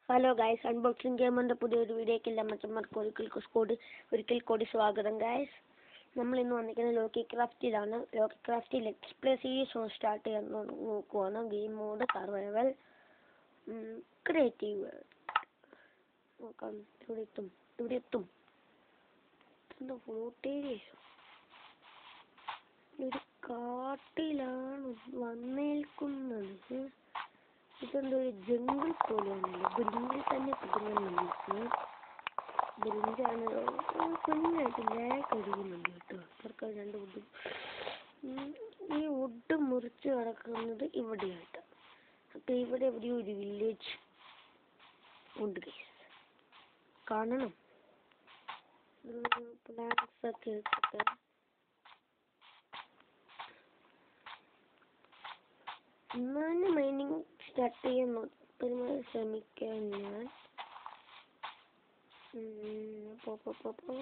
Hello guys unboxing ഗെയിമിൻ്റെ പുതിയൊരു വീഡിയോയ്ക്ക് എല്ലാ മച്ചന്മാർക്ക് ഒരിക്കൽ കൂടി ഒരിക്കൽ കൂടി സ്വാഗതം ഗായ്സ് നമ്മൾ ഇന്ന് വന്നിരിക്കുന്നത് ലോക്കി ക്രാഫ്റ്റിലാണ് ലോക്കി ക്രാഫ്റ്റിൽ ലെറ്റ്സ് പ്ലേ സീരീസ് സ്റ്റാർട്ട് ചെയ്യാൻ നോ- നോക്കുവാണ് ഗെയിം മോഡ് സർവൈവൽ ക്രിയേറ്റീവ് നോക്കാം ഇവിടെ എത്തും ഇവിടെ എത്തും എന്താ ഫ്ലൂട്ടേരിയ ഒരു കാട്ടിലാണ് വന്നേൽക്കുന്നത് ഉം. ഇതെന്തോ ഒരു ജംഗിൾ പോലെയാണല്ലോ ബ്രിഞ്ചിൽ തന്നെ കുടുങ്ങുന്നുണ്ട് ബ്രിഞ്ചാണ് കുഞ്ഞായിട്ട് ലാഗ് അടിക്കുന്നുണ്ട് കേട്ടോ അവർക്ക് രണ്ട് വുഡ് ഈ വുഡ് മുറിച്ച് കിടക്കുന്നത് ഇവിടെയായിട്ട് അപ്പൊ ഇവിടെ എവിടെയോ ഒരു വില്ലേജ് ഉണ്ട് ഗൈസ് കാണണം പ്ലാൻസ് ഒക്കെ ഇട്ടിട്ട് എന്നാലും മൈനിങ് സ്റ്റാർട്ട് ചെയ്യാൻ നോ- പരമാവധി ശ്രമിക്കാൻ ഞാൻ ഉം, പോ പോ പോ പോ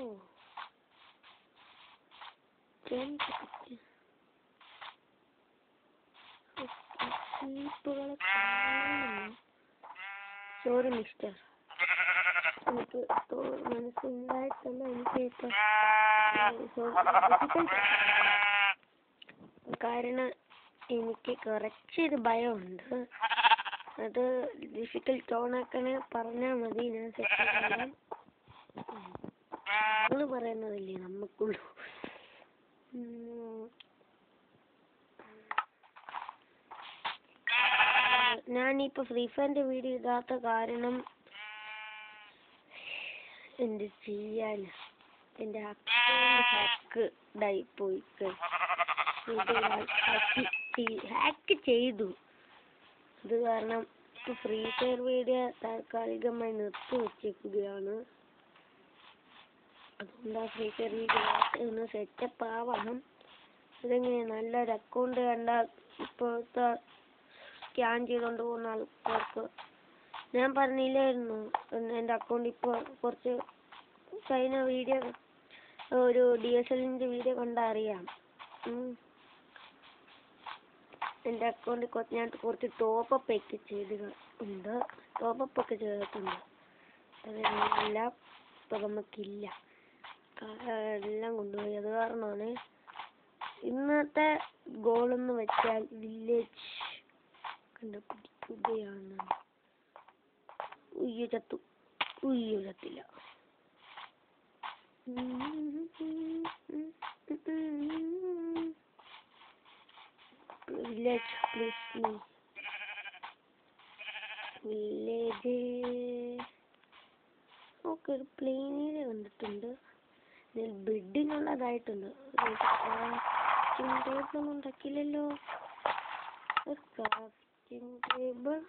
ഷീപ്പുകളെ സോറി മിസ്റ്റർ എനിക്ക് തോ- മനസ്സിലായിട്ടല്ല എനിക്ക് ഇപ്പൊ കാരണം എനിക്ക് കുറച്ചൊരു ഭയമുണ്ട് അത് ഡിഫിക്കൽട്ട് ഓണാക്കണേ പറഞ്ഞാൽ മതി ഞാൻ സെറ്റ് ചെയ്യാം നിങ്ങൾ പറയുന്നതല്ലേ നമുക്കുള്ളൂ ഉം. ഞാനിപ്പോ ഫ്രീ ഫയറിന്റെ വീഡിയോ ഇടാത്ത കാരണം എന്ത് ചെയ്യാൻ എന്റെ ഹാക്ക് ഇതായി പോയി ഹാക്ക് ചെയ്തു അത് കാരണം ഇപ്പൊ ഫ്രീ ഫയർ വീഡിയോ താൽക്കാലികമായി നിർത്തി വെച്ചേക്കുകയാണ് അതുകൊണ്ട് ആ ഫ്രീ ഫയർ വീഡിയോ ഒന്ന് സെറ്റപ്പ് ആവണം അതെങ്ങനെ നല്ലൊരു അക്കൗണ്ട് കണ്ടാൽ ഇപ്പോഴത്തെ സ്കാൻ ചെയ്തുകൊണ്ട് പോകുന്ന ആൾക്കാർക്ക് ഞാൻ പറഞ്ഞില്ലായിരുന്നു എന്ന് എൻ്റെ അക്കൗണ്ട് ഇപ്പോൾ കുറച്ച് കഴിഞ്ഞ വീഡിയോ ഒരു ഡി എസ് എല്ലിൻ്റെ വീഡിയോ കണ്ടാൽ അറിയാം ഉം. എൻ്റെ അക്കൗണ്ടിൽ കുറച്ച് ഞാൻ കുറച്ച് ടോപ്പപ്പ് ഒക്കെ ചെയ്ത് ഉണ്ട് ടോപ്പപ്പ് ഒക്കെ ചെയ്തിട്ടുണ്ട് അതെല്ലാം ഇപ്പം നമുക്കില്ല കാ- എല്ലാം കൊണ്ടുപോയി അത് കാരണമാണ് ഇന്നത്തെ ഗോൾ എന്ന് വെച്ചാൽ വില്ലേജ് കണ്ടുപിടിക്കുകയാണ് ഉയ്യോ ചത്തു ഉയ്യോ ചത്തില്ല village please me village okay ഒരു പ്ലെയിനിൽ കണ്ടിട്ടുണ്ട് ഇതിൽ ബെഡിനുള്ളതായിട്ടുണ്ട് ക്രാഫ്റ്റിംഗ് ടേബിൾ ഒന്നും ഉണ്ടാക്കിയില്ലല്ലോ ഒരു ക്രാഫ്റ്റിംഗ് ടേബിൾ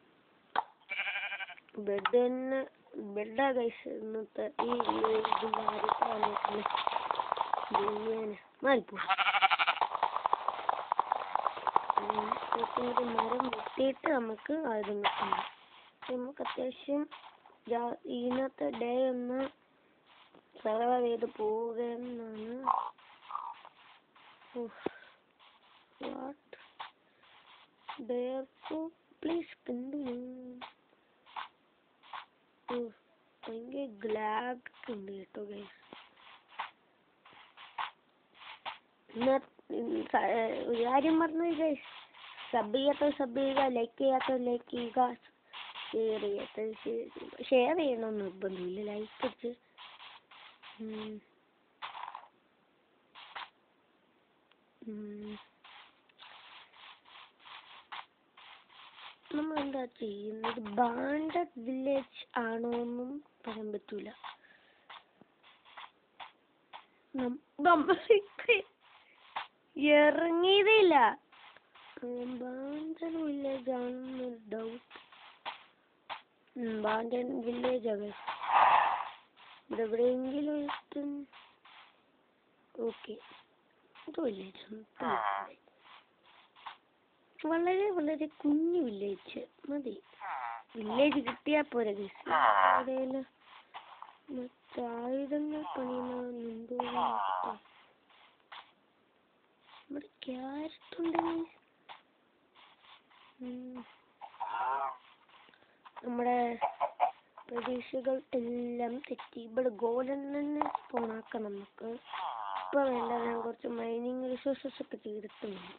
ബെഡ് തന്നെ ബെഡാ കൈസ് ഇന്നത്തെ ഈ ഇതിൻ്റെ ആരും ചെയ്യാൻ മാറിപ്പോ ഒരു മരം വെട്ടിയിട്ട് നമുക്ക് അത് നിൽക്കണം നമുക്ക് അത്യാവശ്യം രാ- ഇന്നത്തെ ഡേ ഒന്ന് സർവൈവ് ചെയ്ത് പോവുകയെന്നാണ് വാട്ട് therefore please continue ഉഫ്, ഭയങ്കര ഗ്ലാഗ് ഉണ്ട് കേട്ടോ ഗൈസ് ഒരു കാര്യം പറഞ്ഞു ഗൈസ് സബ് ചെയ്യാത്ത സബ് ചെയ്യുക ലൈക്ക് ചെയ്യാത്ത ലൈക്ക് ചെയ്യുക ഷെയർ ചെയ്യാത്ത ഷെയർ ചെയ്യണമെന്ന് നിർബന്ധമില്ല ലൈക്ക് അടിച്ച് ഉം. ഉം. നമ്മൾ എന്താ ചെയ്യുന്നത് ബാണ്ടഡ് വില്ലേജ് ആണോ എന്നും പറയാൻ പറ്റൂല നം- നമ്മൾ ഇറങ്ങിയതില്ല ബാണ്ടഡ് വില്ലേജ് ആണെന്നൊരു ഡൗട്ട് ബാണ്ടഡ് വില്ലേജ് അതെ ഇവിടെ എവിടെയെങ്കിലും എത്തും ഓക്കെ ഇത് വില്ലേജ് വളരെ വളരെ കുഞ്ഞു വില്ലേജ് മതി വില്ലേജ് കിട്ടിയാൽ പോരെ ഗൈസ് എവിടെയെങ്കിലും മറ്റേ ആയുധങ്ങൾ പണിയുന്നുണ്ടോ ഇവിടെ ക്യാരറ്റ് ഉണ്ട് guys. ഉം. നമ്മുടെ പ്രതീക്ഷകൾ എല്ലാം തെറ്റി ഇവിടെ ഗോൾഡൻ തന്നെ സ്പോണാക്കാം നമുക്ക് ഇപ്പൊ വേണ്ട ഞാൻ കുറച്ച് മൈനിങ് റിസോഴ്സസ് ഒക്കെ ചെയ്തിട്ടുണ്ട്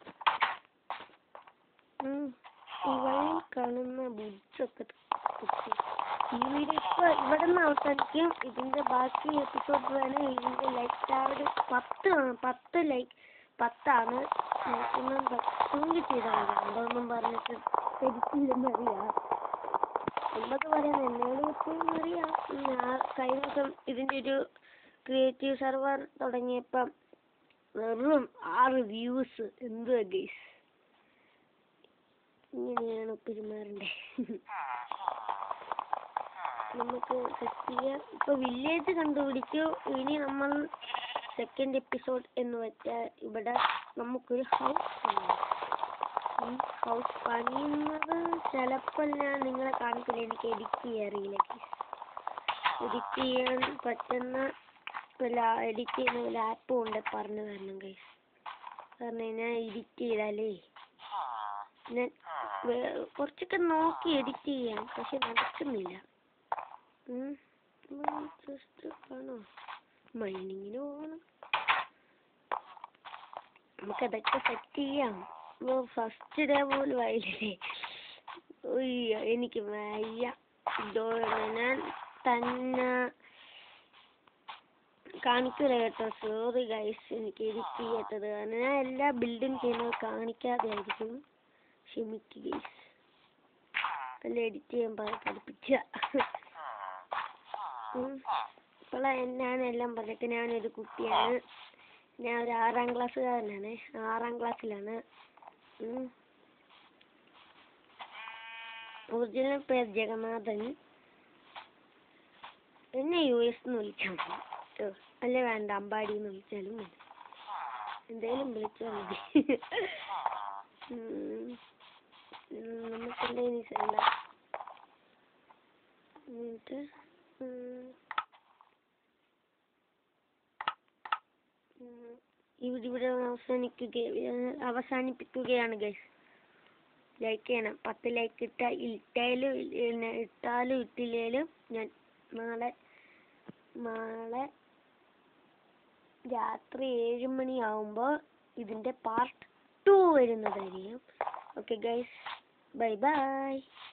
ഉം. ഈ വഴിയിൽ കാണുന്ന ബുഡ്സൊക്കെ കുത്തി ഈ വീഡിയോ ഇപ്പൊ ഇവിടെ നിന്ന് അവസാനിക്കും ഇതിന്റെ ബാക്കി എപ്പിസോഡ് വേണം ഇതിന്റെ ലൈക്ക് ടാർഡ് പത്ത് ആണ് പത്ത് ലൈക്ക് പത്താണ് മാക്സിമം പത്തുമെങ്കിൽ ചെയ്താൽ മതി അമ്പതൊന്നും പറഞ്ഞിട്ട് ശരിക്കില്ലെന്ന് അറിയാം അമ്പത് പറയുന്നത് എന്നോട് എപ്പോഴും അറിയാം ഞാൻ കഴിഞ്ഞ ദിവസം ഇതിന്റെ ഒരു ക്രിയേറ്റീവ് സെർവർ തുടങ്ങിയപ്പം വെറും ആറ് വ്യൂസ് എന്തുവാ ഗൈസ് ഇങ്ങനെയാണ് പെരുമാറണ്ടേ നമുക്ക് സെറ്റ് ചെയ്യാം ഇപ്പൊ വില്ലേജ് കണ്ടുപിടിച്ചു ഇനി നമ്മൾ സെക്കൻഡ് എപ്പിസോഡ് എന്ന് വെച്ചാൽ ഇവിടെ നമുക്കൊരു ഹൗസ് ഈ ഹൗസ് പണിയുന്നത് ചിലപ്പോൾ ഞാൻ നിങ്ങളെ കാണിക്കില്ല എനിക്ക് എഡിറ്റ് ചെയ്യാൻ അറിയില്ല എഡിറ്റ് ചെയ്യാൻ പറ്റുന്ന വല്ല എഡിറ്റ് ചെയ്യുന്ന വല്ല ആപ്പും ഉണ്ട് പറഞ്ഞു തരണം ഗൈസ് കാരണം ഞാൻ എഡിറ്റ് ചെയ്താലേ ഞാൻ വേ- കുറച്ചൊക്കെ നോക്കി എഡിറ്റ് ചെയ്യാം പക്ഷെ നടക്കുന്നില്ല ജസ്റ്റ് കാണോ മൈനിങ്ങിന് പോകണം നമുക്കതൊക്കെ സെറ്റ് ചെയ്യാം ഫസ്റ്റ് ഡേ പോലും ആയില്ലേ ഉയ്യോ എനിക്ക് വയ്യ ഇതോ ഞാൻ തന്നെ കാണിക്കൂല കേട്ടോ സോറി ഗൈസ് എനിക്ക് എഡിറ്റ് ചെയ്യാത്തത് കാരണം ഞാൻ എല്ലാ ബിൽഡും ചെയ്യുന്നത് കാണിക്കാതെ ആയിരിക്കും ക്ഷമിക്കുക ഗൈസ് അല്ല എഡിറ്റ് ചെയ്യാൻ പ- പഠിപ്പിച്ച ഇപ്പോഴാ ഞാനെല്ലാം പറഞ്ഞിട്ട് ഞാനൊരു കുട്ടിയാണ് ഞാൻ ഒരു ആറാം ക്ലാസ്സുകാരനാണ് ആറാം ക്ലാസ്സിലാണ് ഒറിജിനൽ പേര് ജഗന്നാഥൻ എന്നെ യു എസ് എന്ന് വിളിച്ചാൽ മതി കേട്ടോ അല്ല വേണ്ട അമ്പാടി എന്ന് വിളിച്ചാലും മതി എന്തേലും വിളിച്ചാൽ മതി ഉം. ഉം, നമുക്കെന്താ ഇനി ചെയ്യണ്ട എന്നിട്ട് ഉം. ഉം, ഇവിടെ ഇവിടെ അവസാനിക്കുക അവസാനിപ്പിക്കുകയാണ് ഗൈസ് ലൈക്ക് ചെയ്യണം പത്ത് ലൈക്ക് ഇട്ട ഇട്ടാലും ഇല്ല- ഇട്ടാലും ഇട്ടില്ലേലും ഞാൻ നാളെ നാളെ രാത്രി ഏഴ് മണിയാവുമ്പോൾ ഇതിൻ്റെ പാർട്ട് ടു വരുന്നതായിരിക്കും ഓക്കെ ഗൈസ് ബൈ ബൈ